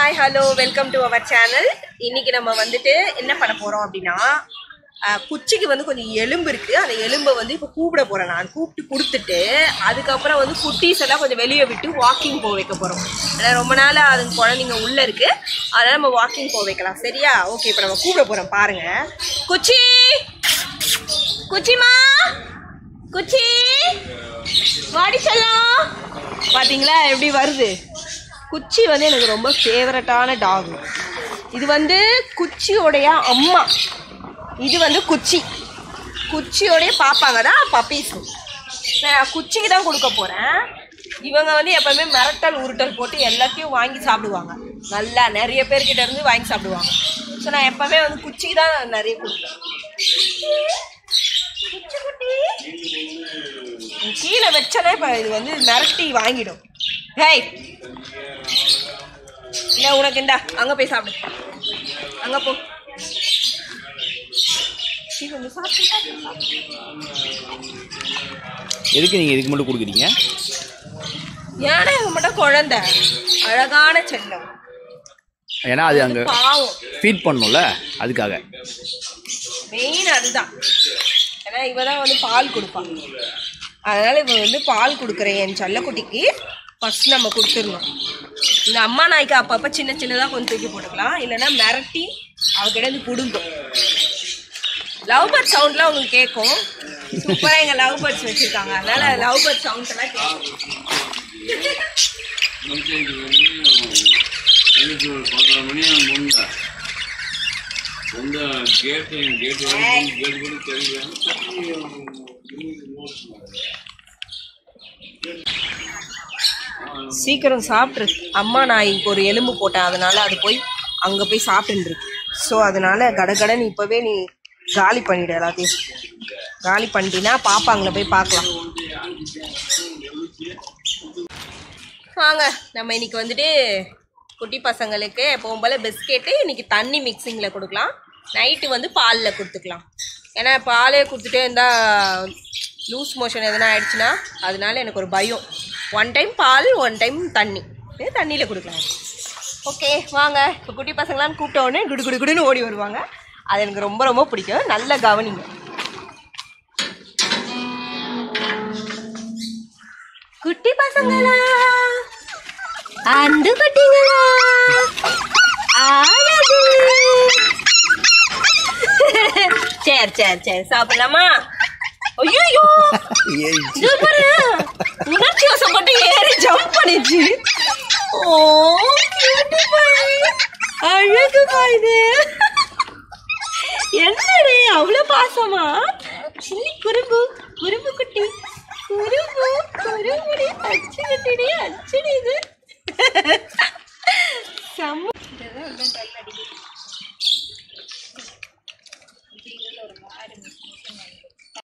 Hi hello welcome to our channel இன்னைக்கு நம்ம வந்துட்டு என்ன பண்ண போறோம் அப்படின்னா அஹ், குச்சிக்கு வந்து கொஞ்சம் எலும்பு இருக்கு அந்த எலும்பை வந்து இப்போ கூப்பிட போறேன் நான் கூப்பிட்டு கொடுத்துட்டு அதுக்கப்புறம் வந்து குட்டீஸ் எல்லாம் கொஞ்சம் வெளியே விட்டு வாக்கிங் போக வைக்க போறோம் ஏன்னா ரொம்ப நாள் அது குழந்தைங்க உள்ள இருக்கு அதனால நம்ம வாக்கிங் போக வைக்கலாம் சரியா ஓகே இப்போ நம்ம கூப்பிட போறோம் பாருங்க குச்சி குச்சிமா குச்சி வாடி செல்லம் பாத்தீங்களா எப்படி வருது குச்சி வந்து எனக்கு ரொம்ப ஃபேவரட்டான டாக் இது வந்து குச்சியோடைய அம்மா இது வந்து குச்சி குச்சியோடைய பாப்பாங்க தான் பப்பீஸ் நான் குச்சிக்கு தான் கொடுக்க போகிறேன் இவங்க வந்து எப்பவுமே மிரட்டல் உருட்டல் போட்டு எல்லாத்தையும் வாங்கி சாப்பிடுவாங்க நல்லா நிறைய பேர்கிட்ட இருந்து வாங்கி சாப்பிடுவாங்க ஸோ நான் எப்பவுமே வந்து குச்சிக்கு தான் நிறைய கொடுப்பேன் குச்சி குட்டி நீ கீழே வச்சனே இப்போ இது வந்து மிரட்டி வாங்கிடும் ஹேய் இல்லை உனக்கு இந்தா அங்கே போய் சாப்பிடு அங்கே போ நீ கொஞ்சம் சாப்பிடு, சாப்பிடு, சாப்பிடு. எதுக்கு நீங்கள் இதுக்கு மட்டும் கொடுக்குறீங்க ஏன்னா இவங்க மட்டும் குழந்தை அழகான செல்லம் ஏன்னா அது அங்கே பாவம் ஃபீட் பண்ணும்ல அதுக்காக மெயின் அதுதான் ஏன்னா இவ தான் வந்து பால் கொடுப்பான் அதனால இவ வந்து பால் கொடுக்குற என் செல்லக்குட்டிக்கு ஃபர்ஸ்ட் நம்ம கொடுத்துடணும் இந்த அம்மா நாய்க்கு அப்பப்போ சின்ன சின்னதாக கொஞ்சம் தூக்கி போட்டுக்கலாம் இல்லைன்னா மிரட்டி அவகிட்ட இருந்து பிடுங்கும் லவ் பேர்ட் சவுண்ட்லாம் உங்களுக்கு கேட்கும் சூப்பராக எங்கள் லவ் பேர்ட்ஸ் வச்சுருக்காங்க அதனால லவ் பேர்ட் சவுண்ட்ஸ் எல்லாம் கேட்கும் எனக்கு ஒரு பதினொரு மணி முந்த முந்த கேட்டு கேட்டு வரைக்கும் கேட்டு கூட தெரியல சீக்கிரம் சாப்பிட்ரு அம்மா நாய்க்கு ஒரு எலும்பு போட்டேன் அதனால அது போய் அங்கே போய் சாப்பிட்டுருக்கு ஸோ அதனால கடகடன்னு இப்போவே நீ காலி பண்ணிடு எல்லாத்தையும் காலி பண்ணிட்டீங்கன்னா பாப்பாங்களை போய் பார்க்கலாம் வாங்க நம்ம இன்னைக்கு வந்துட்டு குட்டி பசங்களுக்கு எப்பவும் போல் பிஸ்கெட்டு இன்னைக்கு தண்ணி மிக்சிங்கில் கொடுக்கலாம் நைட்டு வந்து பாலில் கொடுத்துக்கலாம் ஏன்னா பாலே கொடுத்துட்டே இருந்தால் லூஸ் மோஷன் எதனா ஆயிடுச்சுன்னா அதனால எனக்கு ஒரு பயம் ஒன் டைம் பால் ஒன் டைம் தண்ணி இது தண்ணியில் கொடுக்கலாம் ஓகே வாங்க இப்போ குட்டி பசங்களாம் கூப்பிட்ட உடனே குடு குடு குடுன்னு ஓடி வருவாங்க அது எனக்கு ரொம்ப ரொம்ப பிடிக்கும் நல்ல கவனிங்க குட்டி பசங்களா அண்டு குட்டிங்களா அழகு சரி சரி சரி சாப்பிடலாமா ஐயோ இது பாரு உணர்ச்சி வசப்பட்டு ஏறி ஜம்ப் பண்ணிச்சு ஓ கியூட்டி பாய் அழகுமா இது என்னடி அவ்வளவு பாசமா சில்லி குறும்பு குறும்பு குட்டி குறும்பு குறும்புடி அச்சு குட்டிடி அச்சுடி இது செம்ம